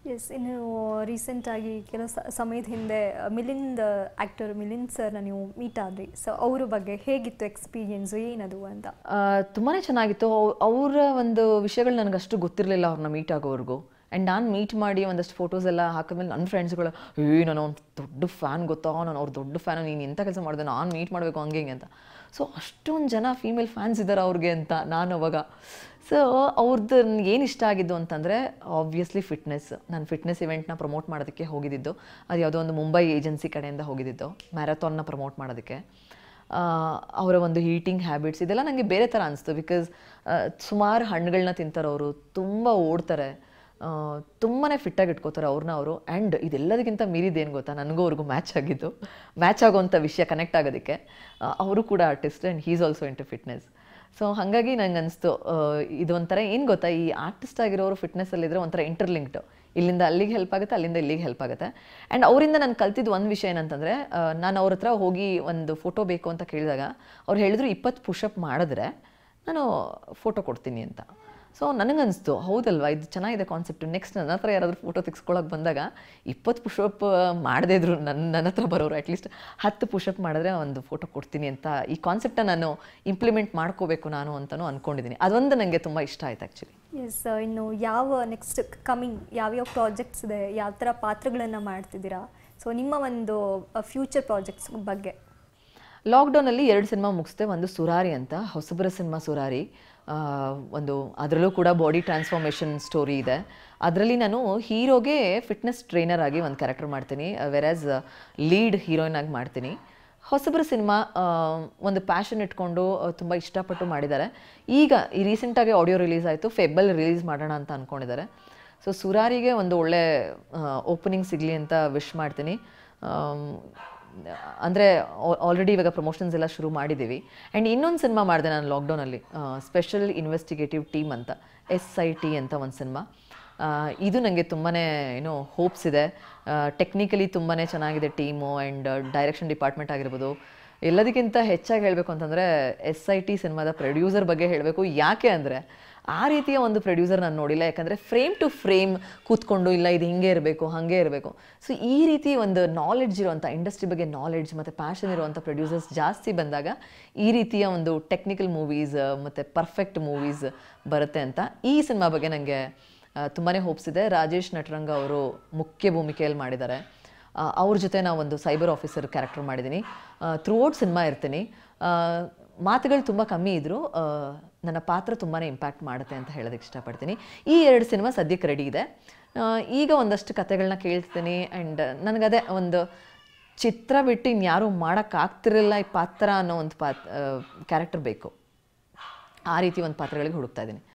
S ಇನ್ನು ರೀಸೆಂಟಾಗಿ ಕೆಲವು ಸ- ಸಮಯದ ಹಿಂದೆ ಮಿಲಿಂದ್ ಆ್ಯಕ್ಟರ್ ಮಿಲಿಂದ್ ಸರ್ನ ನೀವು ಮೀಟ್ ಆದ್ರಿ ಸೊ ಅವ್ರ ಬಗ್ಗೆ ಹೇಗಿತ್ತು ಎಕ್ಸ್ಪೀರಿಯನ್ಸು ಏನದು ಅಂತ ತುಂಬಾ ಚೆನ್ನಾಗಿತ್ತು ಅವ್- ಅವರ ಒಂದು ವಿಷಯಗಳು ನನಗೆ ಅಷ್ಟು ಗೊತ್ತಿರಲಿಲ್ಲ ಅವ್ರನ್ನ ಮೀಟ್ ಆಗೋವರೆಗೂ ಆ್ಯಂಡ್ ನಾನು ಮೀಟ್ ಮಾಡಿ ಒಂದಷ್ಟು ಫೋಟೋಸ್ ಎಲ್ಲ ಹಾಕಿದ್ಮೇಲೆ ನನ್ನ ಫ್ರೆಂಡ್ಸ್ಗಳು ಏ ನಾನು ಅವ್ನ ದೊಡ್ಡ ಫ್ಯಾನ್ ಗೊತ್ತಾ ನಾನು ಅವ್ರ ದೊಡ್ಡ ಫ್ಯಾನ್ ನೀನು ಎಂಥ ಕೆಲಸ ಮಾಡಿದೆ ನಾನು ಮೀಟ್ ಮಾಡಬೇಕು ಹಂಗೆ ಹಿಂಗೆ ಅಂತ ಸೊ ಅಷ್ಟೊಂದು ಜನ ಫೀಮೇಲ್ ಫ್ಯಾನ್ಸ್ ಇದ್ದಾರೆ ಅವ್ರಿಗೆ ಅಂತ ನಾನು ಅವಾಗ ಸೊ ಅವ್ರದ್ದು ಏನು ಇಷ್ಟ ಆಗಿದ್ದು ಅಂತಂದರೆ ಆಬ್ವಿಯಸ್ಲಿ ಫಿಟ್ನೆಸ್ ನಾನು ಫಿಟ್ನೆಸ್ ಇವೆಂಟ್ನ ಪ್ರಮೋಟ್ ಮಾಡೋದಕ್ಕೆ ಹೋಗಿದ್ದಿದ್ದು ಅದು ಯಾವುದೋ ಒಂದು ಮುಂಬೈ ಏಜೆನ್ಸಿ ಕಡೆಯಿಂದ ಹೋಗಿದ್ದಿದ್ದು ಮ್ಯಾರಥಾನ್ನ ಪ್ರಮೋಟ್ ಮಾಡೋದಕ್ಕೆ ಆ, ಅವರ ಒಂದು ಈಟಿಂಗ್ ಹ್ಯಾಬಿಟ್ಸ್ ಇದೆಲ್ಲ ನನಗೆ ಬೇರೆ ಥರ ಅನಿಸ್ತು ಬಿಕಾಸ್ ಸುಮಾರು ಹಣ್ಣುಗಳನ್ನ ತಿಂತಾರೆ ಅವರು ತುಂಬ ಓಡ್ತಾರೆ ತುಂಬಾ ಫಿಟ್ಟಾಗಿ ಇಟ್ಕೋತಾರೆ ಅವ್ರನ್ನ ಅವರು ಆ್ಯಂಡ್ ಇದೆಲ್ಲದಕ್ಕಿಂತ ಮೀರಿದ್ದೇನು ಗೊತ್ತಾ ನನಗೂ ಅವ್ರಿಗೂ ಮ್ಯಾಚ್ ಆಗಿದ್ದು ಮ್ಯಾಚ್ ಆಗೋವಂಥ ವಿಷಯ ಕನೆಕ್ಟ್ ಆಗೋದಕ್ಕೆ ಆ, ಅವರು ಕೂಡ artist and he's also into fitness so ಹಾಗಾಗಿ ನಂಗೆ ಅನಿಸ್ತು ಇದು ಒಂಥರ ಏನು ಗೊತ್ತಾ ಈ ಆರ್ಟಿಸ್ಟ್ ಆಗಿರೋರು ಫಿಟ್ನೆಸ್ಸಲ್ಲಿದ್ದರೆ ಒಂಥರ ಇಂಟರ್ಲಿಂಕ್ಡ್ ಇಲ್ಲಿಂದ ಅಲ್ಲಿಗೆ ಹೆಲ್ಪ್ ಆಗುತ್ತೆ ಅಲ್ಲಿಂದ ಇಲ್ಲಿಗೆ ಹೆಲ್ಪ್ ಆಗುತ್ತೆ ಆ್ಯಂಡ್ ಅವರಿಂದ ನಾನು ಕಲ್ತಿದ್ದು ಒಂದು ವಿಷಯ ಏನಂತಂದರೆ ನಾನು ಅವ್ರ ಹತ್ರ ಹೋಗಿ ಒಂದು ಫೋಟೋ ಬೇಕು ಅಂತ ಕೇಳಿದಾಗ ಅವ್ರು ಹೇಳಿದ್ರು ಇಪ್ಪತ್ತು ಪುಷಪ್ ಮಾಡಿದ್ರೆ ನಾನು ಫೋಟೋ ಕೊಡ್ತೀನಿ ಅಂತ ಸೊ ನನಗನ್ನಿಸ್ತು ಹೌದಲ್ವಾ ಇದು ಚೆನ್ನಾಗಿದೆ ಕಾನ್ಸೆಪ್ಟ್ ನೆಕ್ಸ್ಟ್ ನನ್ನ ಹತ್ರ ಯಾರಾದರೂ ಫೋಟೋ ತೆಗೆಸ್ಕೊಳಕ್ಕೆ ಬಂದಾಗ ಇಪ್ಪತ್ತು ಪುಷಪ್ ಮಾಡದೇ ಇದ್ರು ನನ್ನ ನನ್ನ ಹತ್ರ ಬರೋರು ಅಟ್ಲೀಸ್ಟ್ ಹತ್ತು ಪುಷಪ್ ಮಾಡಿದ್ರೆ ಒಂದು ಫೋಟೋ ಕೊಡ್ತೀನಿ ಅಂತ ಈ ಕಾನ್ಸೆಪ್ಟನ್ನ ನಾನು ಇಂಪ್ಲಿಮೆಂಟ್ ಮಾಡ್ಕೋಬೇಕು ನಾನು ಅಂತಲೂ ಅಂದ್ಕೊಂಡಿದ್ದೀನಿ ಅದೊಂದು ನನಗೆ ತುಂಬ ಇಷ್ಟ ಆಯ್ತು ಆ್ಯಕ್ಚುಲಿ ಎಸ್ ಇನ್ನು ಯಾವ ನೆಕ್ಸ್ಟ್ ಕಮಿಂಗ್ ಯಾವ್ಯಾವ ಪ್ರಾಜೆಕ್ಟ್ಸ್ ಇದೆ ಯಾವ ಥರ ಪಾತ್ರಗಳನ್ನು ಮಾಡ್ತಿದ್ದೀರಾ ಸೊ ನಿಮ್ಮ ಒಂದು ಫ್ಯೂಚರ್ ಪ್ರಾಜೆಕ್ಟ್ಸ್ ಬಗ್ಗೆ ಲಾಕ್ಡೌನಲ್ಲಿ ಎರಡು ಸಿನಿಮಾ ಮುಗಿಸ್ದೆ ಒಂದು ಸುರಾರಿ ಅಂತ ಹೊಸಬರ ಸಿನಿಮಾ ಸುರಾರಿ ಆ, ಒಂದು ಅದರಲ್ಲೂ ಕೂಡ ಬಾಡಿ ಟ್ರಾನ್ಸ್ಫಾರ್ಮೇಷನ್ ಸ್ಟೋರಿ ಇದೆ ಅದರಲ್ಲಿ ನಾನು ಹೀರೋಗೆ ಫಿಟ್ನೆಸ್ ಟ್ರೈನರ್ ಆಗಿ ಒಂದು ಕ್ಯಾರೆಕ್ಟರ್ ಮಾಡ್ತೀನಿ ವೆರಾಸ್ ಲೀಡ್ ಹೀರೋಯಿನ್ ಆಗಿ ಮಾಡ್ತೀನಿ ಹೊಸಬರ ಸಿನಿಮಾ ಒಂದು ಪ್ಯಾಷನ್ ಇಟ್ಕೊಂಡು ತುಂಬ ಇಷ್ಟಪಟ್ಟು ಮಾಡಿದ್ದಾರೆ ಈಗ ಈ ರೀಸೆಂಟಾಗಿ ಆಡಿಯೋ ರಿಲೀಸ್ ಆಯಿತು ಫೆಬ್ಬಲ್ ರಿಲೀಸ್ ಮಾಡೋಣ ಅಂತ ಅಂದ್ಕೊಂಡಿದ್ದಾರೆ ಸೊ ಸುರಾರಿಗೆ ಒಂದು ಒಳ್ಳೆ ಓಪನಿಂಗ್ ಸಿಗಲಿ ಅಂತ ವಿಶ್ ಮಾಡ್ತೀನಿ ಆಮ್, ಅಂದರೆ ಆಲ್ರೆಡಿ ಇವಾಗ ಪ್ರಮೋಷನ್ಸ್ ಎಲ್ಲ ಶುರು ಮಾಡಿದ್ದೀವಿ ಆ್ಯಂಡ್ ಇನ್ನೊಂದು ಸಿನಿಮಾ ಮಾಡಿದೆ ನಾನು ಲಾಕ್ಡೌನಲ್ಲಿ ಸ್ಪೆಷಲ್ ಇನ್ವೆಸ್ಟಿಗೇಟಿವ್ ಟೀಮ್ ಅಂತ ಎಸ್ ಐ ಟಿ ಅಂತ ಒಂದು ಸಿನಿಮಾ ಇದು ನನಗೆ ತುಂಬಾ ಏನೋ ಹೋಪ್ಸ್ ಇದೆ ಟೆಕ್ನಿಕಲಿ ತುಂಬಾ ಚೆನ್ನಾಗಿದೆ ಟೀಮು ಆ್ಯಂಡ್ ಡೈರೆಕ್ಷನ್ ಡಿಪಾರ್ಟ್ಮೆಂಟ್ ಆಗಿರ್ಬೋದು ಎಲ್ಲದಕ್ಕಿಂತ ಹೆಚ್ಚಾಗಿ ಹೇಳಬೇಕು ಅಂತಂದರೆ ಎಸ್ ಐ ಟಿ ಸಿನಿಮಾದ ಪ್ರೊಡ್ಯೂಸರ್ ಬಗ್ಗೆ ಹೇಳಬೇಕು ಯಾಕೆ ಅಂದರೆ ಆ ರೀತಿಯ ಒಂದು ಪ್ರೊಡ್ಯೂಸರ್ ನಾನು ನೋಡಿಲ್ಲ ಯಾಕಂದರೆ ಫ್ರೇಮ್ ಟು ಫ್ರೇಮ್ ಕೂತ್ಕೊಂಡು ಇಲ್ಲ ಇದು ಹಿಂಗೆ ಇರಬೇಕು ಹಾಗೆ ಇರಬೇಕು ಸೊ ಈ ರೀತಿ ಒಂದು ನಾಲೆಡ್ಜ್ ಇರುವಂಥ ಇಂಡಸ್ಟ್ರಿ ಬಗ್ಗೆ ನಾಲೆಡ್ಜ್ ಮತ್ತು ಪ್ಯಾಷನ್ ಇರುವಂಥ ಪ್ರೊಡ್ಯೂಸರ್ಸ್ ಜಾಸ್ತಿ ಬಂದಾಗ ಈ ರೀತಿಯ ಒಂದು ಟೆಕ್ನಿಕಲ್ ಮೂವೀಸ್ ಮತ್ತು ಪರ್ಫೆಕ್ಟ್ ಮೂವೀಸ್ ಬರುತ್ತೆ ಅಂತ ಈ ಸಿನಿಮಾ ಬಗ್ಗೆ ನನಗೆ ತುಂಬಾ ಹೋಪ್ಸ್ ಇದೆ ರಾಜೇಶ್ ನಟರಂಗ ಅವರು ಮುಖ್ಯ ಭೂಮಿಕೆಯಲ್ಲಿ ಮಾಡಿದ್ದಾರೆ ಆ, ಅವ್ರ ಜೊತೆ ನಾವು ಒಂದು ಸೈಬರ್ ಆಫೀಸರ್ ಕ್ಯಾರೆಕ್ಟರ್ ಮಾಡಿದ್ದೀನಿ ಥ್ರೂ ಔಟ್ ಸಿನಿಮಾ ಇರ್ತೀನಿ ಆ, ಮಾತುಗಳು ತುಂಬ ಕಮ್ಮಿ ಇದ್ದರೂ ನನ್ನ ಪಾತ್ರ ತುಂಬಾ ಇಂಪ್ಯಾಕ್ಟ್ ಮಾಡುತ್ತೆ ಅಂತ ಹೇಳೋದಕ್ಕೆ ಇಷ್ಟಪಡ್ತೀನಿ ಈ ಎರಡು ಸಿನಿಮಾ ಸದ್ಯಕ್ಕೆ ರೆಡಿ ಇದೆ ಆ, ಈಗ ಒಂದಷ್ಟು ಕತೆಗಳನ್ನ ಕೇಳ್ತೀನಿ ಆ್ಯಂಡ್ ನನಗದೇ ಒಂದು ಚಿತ್ರ ಬಿಟ್ಟು ಇನ್ಯಾರೂ ಮಾಡೋಕ್ಕಾಗ್ತಿರಲಿಲ್ಲ ಈ ಪಾತ್ರ ಅನ್ನೋ ಒಂದು ಪಾತ್ ಕ್ಯಾರೆಕ್ಟರ್ ಬೇಕು ಆ ರೀತಿ ಒಂದು ಪಾತ್ರಗಳಿಗೆ ಹುಡುಕ್ತಾ ಇದ್ದೀನಿ